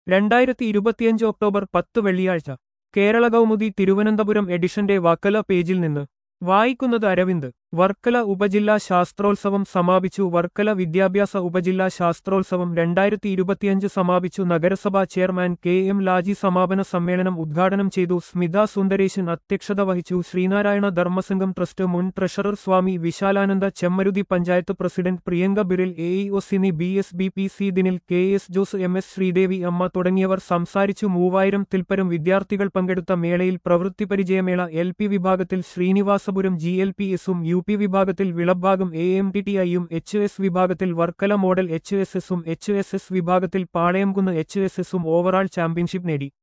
രണ്ടായിരത്തി ഇരുപത്തിയഞ്ച് ഒക്ടോബർ പത്ത് വെള്ളിയാഴ്ച കേരള കൗമുദി തിരുവനന്തപുരം എഡിഷന്റെ വക്കല പേജിൽ നിന്ന് വായിക്കുന്നത് അരവിന്ദ് വർക്കല ഉപജില്ലാ ശാസ്ത്രോത്സവം സമാപിച്ചു വർക്കല വിദ്യാഭ്യാസ ഉപജില്ലാ ശാസ്ത്രോത്സവം രണ്ടായിരത്തി ഇരുപത്തിയഞ്ച് സമാപിച്ചു നഗരസഭാ ചെയർമാൻ കെ എം ലാജി സമാപന സമ്മേളനം ഉദ്ഘാടനം ചെയ്തു സ്മിത സുന്ദരേശൻ അധ്യക്ഷത വഹിച്ചു ശ്രീനാരായണ ധർമ്മസംഘം ട്രസ്റ്റ് മുൻ treasurer Swami Vishalananda Chemmaruthy panchayat president Priyanka ബിറിൽ A E ഒസിനി B S B P C Dinil K S Jose M S Sridevi അമ്മ തുടങ്ങിയവർ സംസാരിച്ചു മൂവായിരം തിൽപ്പരം വിദ്യാർത്ഥികൾ പങ്കെടുത്ത മേളയിൽ പ്രവൃത്തി പരിചയമേള എൽ പി വിഭാഗത്തിൽ ശ്രീനിവാസപുരം ജി എൽ പി എസും യു പി വിഭാഗത്തിൽ Vilabhagam A M T T ഐയും എച്ച് എസ് വിഭാഗത്തിൽ വർക്കല മോഡൽ എച്ച് എസ് എസും എച്ച് എസ് എസ് വിഭാഗത്തിൽ പാളയംകുന്ന് എച്ച് എസ് എസും ഓവറാൾ ചാമ്പ്യൻഷിപ്പ് നേടി